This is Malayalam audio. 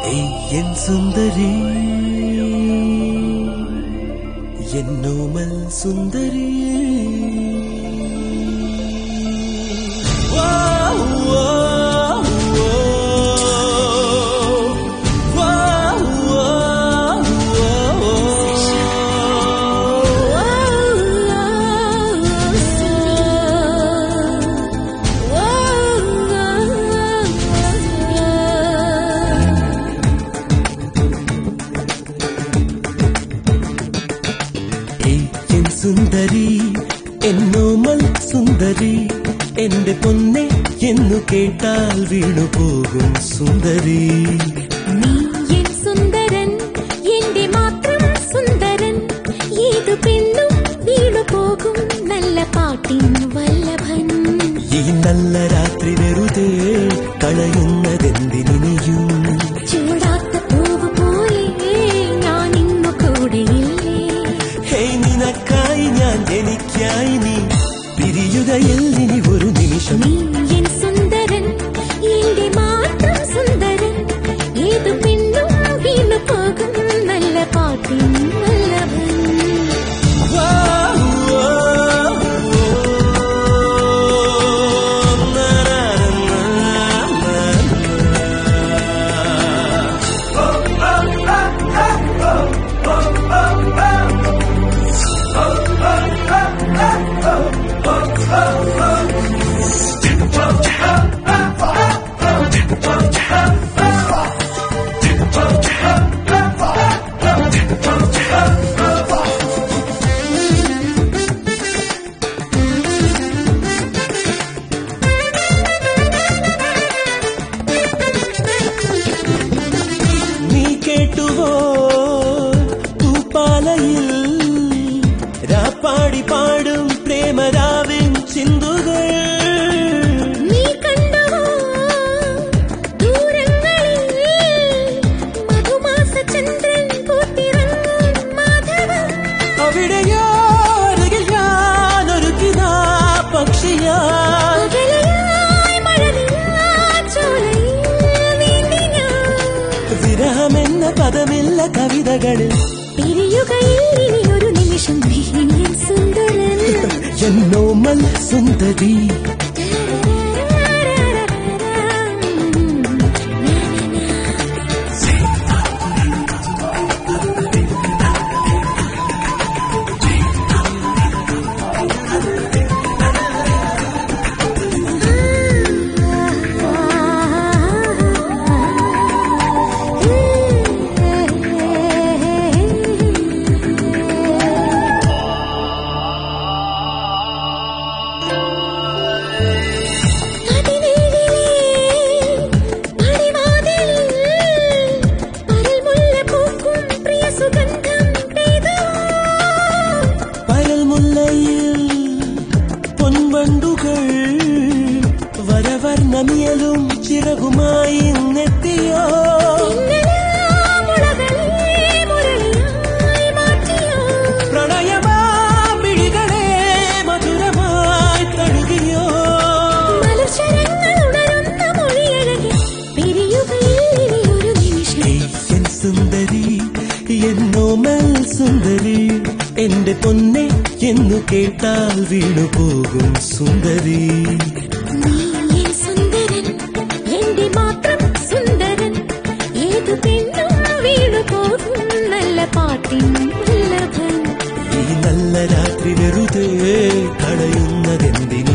ഏയ് എൻ സുന്ദരി എന്നോമൽ സുന്ദരി വാ, വാ, വാ. വാ, വാ, ഏയ് എൻ സുന്ദരി എന്നോമൽ സുന്ദരി എന്റെ പൊന്നെ എന്നു കേട്ടാൽ വീണു പോകും സുന്ദരി നീ എൻ സുന്ദരൻ എന്റെ മാത്രം സുന്ദരൻ ഏതു പെണ്ണും വീണു പോകും നല്ല പാട്ടിൻ വല്ലഭൻ ഈ നല്ല രാത്രി വെറുതെ കളയുന്നതെന്തിനിയും ചൂടാത്ത പൂവ് പോലെ ഞാൻ ഇന്നു കൂടെയില്ലേ ഹേയ് നിനക്കായി ഞാൻ എനിക്കായി നീ പിരിയുകയില്ലിനി ഒരു നിമിഷം നീ എൻ സുന്ദരൻ എന്റെ മാത്രം സുന്ദരൻ ഏതു പെണ്ണും വീണു പോകും നല്ല പാട്ടിൻ വല്ലഭൻ വാ, വാ, വാ, നാ, നാ, നാ, നാ. നീ കേട്ടുവോ തൂപ്പാലയിൽ രാപ്പാടി പാടും പ്രേമരാവിൻ ചിന്തുകൾ നീ കണ്ടുവോ ദൂരങ്ങളിൽ മധുമാസചന്ദ്രൻ പൂത്തിറങ്ങും മാധവം അവിടെയോ അരികിൽ ഞാൻ ഒരുക്കിതാ പക്ഷിയാ അകലെയായി മഴവില്ലാച്ചോലയിൽ നീന്തി ഞാൻ. വിരഹമെന്ന പദമില്ല കവിതകളിൽ പിരിയുകയില്ലിനി ഒരു നിമിഷം നീ എൻ സുന്ദരൻ എന്നോമൽ സുന്ദരി പരൽമുല്ലയിൽ പൊൻവണ്ടുകൾ വരവർണ്ണമിയലും ചിറകുമായി നെത്തിയോ പ്രണയമാമിഴികളെ മധുരമായി തഴുകിയോ ഏയ് എൻ സുന്ദരി എന്നോമൽ സുന്ദരി എന്റെ പൊന്നെ എന്നു കേട്ടാൽ വീണു പോകും സുന്ദരി എന്റെ മാത്രം സുന്ദരൻ ഏതു പെണ്ണും വീണു പോകും നല്ല പാട്ടിൻ വല്ലഭൻ ഈ നല്ല രാത്രി വെറുതെ കളയുന്നതെന്തിനു